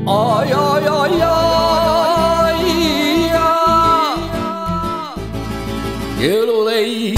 Ay, ay, ay, ay, ya. Quiero leer.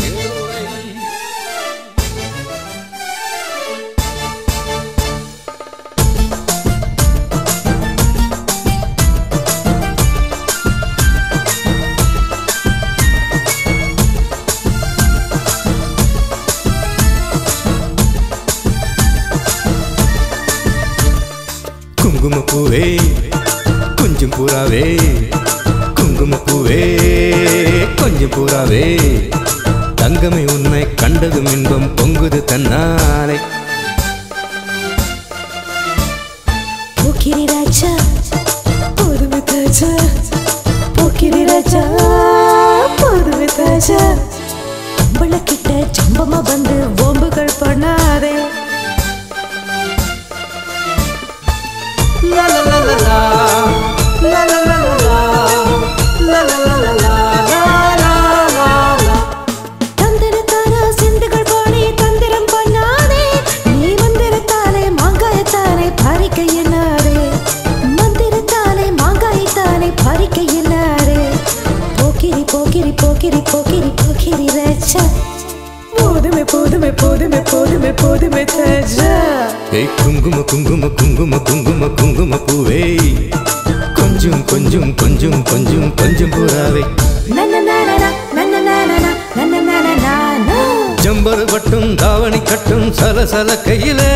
குங்குமப்பூவே கொஞ்சம் பூராவே குங்குமப்பூவே கொஞ்சம் பூராவே தங்கமே உன்னை கண்டதும் இன்பம் பொங்குது தன்னாலே போக்கிரி ராஜா போதுமே தாஜா போக்கிரி ராஜா போதுமே தாஜா கிட்ட ஜம்பமா வந்து ஓம்புகள் பண்ணாதே லா லா லா லா லா. லா லா லா லா லா. லா லா லா லா லா. லா லா லா லா. தந்திரத்தாரா சிந்துகள் பாடி தந்திரம் பண்ணாதே நீ மந்திரத்தாலே மாங்காயத்தானே பறிக்க என்னாரே மந்திரத்தாலே மாங்காயத்தானே பறிக்க என்னாரே போக்கிரி போக்கிரி போக்கிரி போக்கிரி போக்கிரி ராஜா போதுமே போதுமே போதுமே போதுமே போதுமே தாஜா ஏய் குங்கும குங்கும குங்கும குங்கும குங்கும பூவே கொஞ்சம் கொஞ்சம் கொஞ்சம் கொஞ்சம் கொஞ்சம் பூராவே நன்னநானனா, நன்னநானனா, நன்னநானனானா. ஜம்பரு பட்டும் தாவணி கட்டும் சலசல கையிலே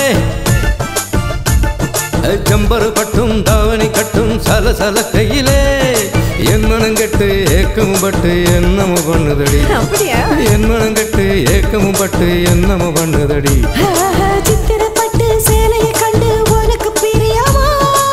ஏய், ஜம்பரு பட்டும் தாவணி கட்டும் சலசல கையிலே என் மனம் கெட்டு ஏக்கமும் பட்டு என்னமும் பண்ணுதடி அப்படியா என் மனம் கெட்டு ஏக்கமும் பட்டு என்னமும் பண்ணுதடி ஆஹா, சித்திரப்பட்டு சேலையை கண்டு உனக்கு பிரியமா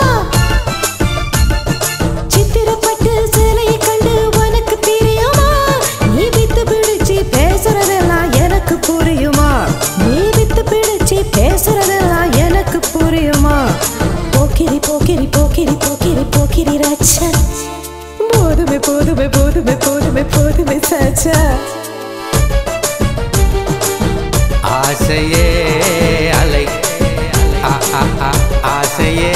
சித்திரப்பட்டு சேலையை கண்டு உனக்கு பிரியமா நீ வித்து பிடிச்சு பேசுறதெல்லாம் எனக்கு புரியுமா நீ வித்து பிடிச்சு பேசுறதெல்லாம் எனக்கு புரியுமா போக்கிரி போக்கிரி போக்கிரி போக்கிரி போக்கிரி ராஜா போதுமே போதுமே போதுமே போதுமே போதுமே சாச்சா ஆசையே அலை ஆ, ஆ, ஆ, ஆசையே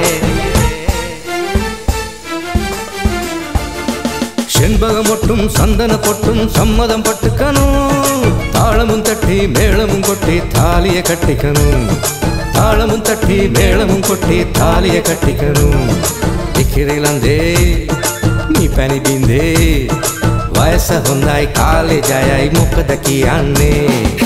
செண்பகம் ஒட்டும் சந்தன பொட்டும் சம்மதம் பட்டுக்கணும் தாளமும் தட்டி மேளமும் கொட்டி தாலிய கட்டிக்கணும் தாளமும் தட்டி மேளமும் கொட்டி தாலிய கட்டிக்கணும் திக்கிரிலந்தே నీ పని బిందే వయస హుందాయి కాలేజాయి ముక్కదకి అన్నే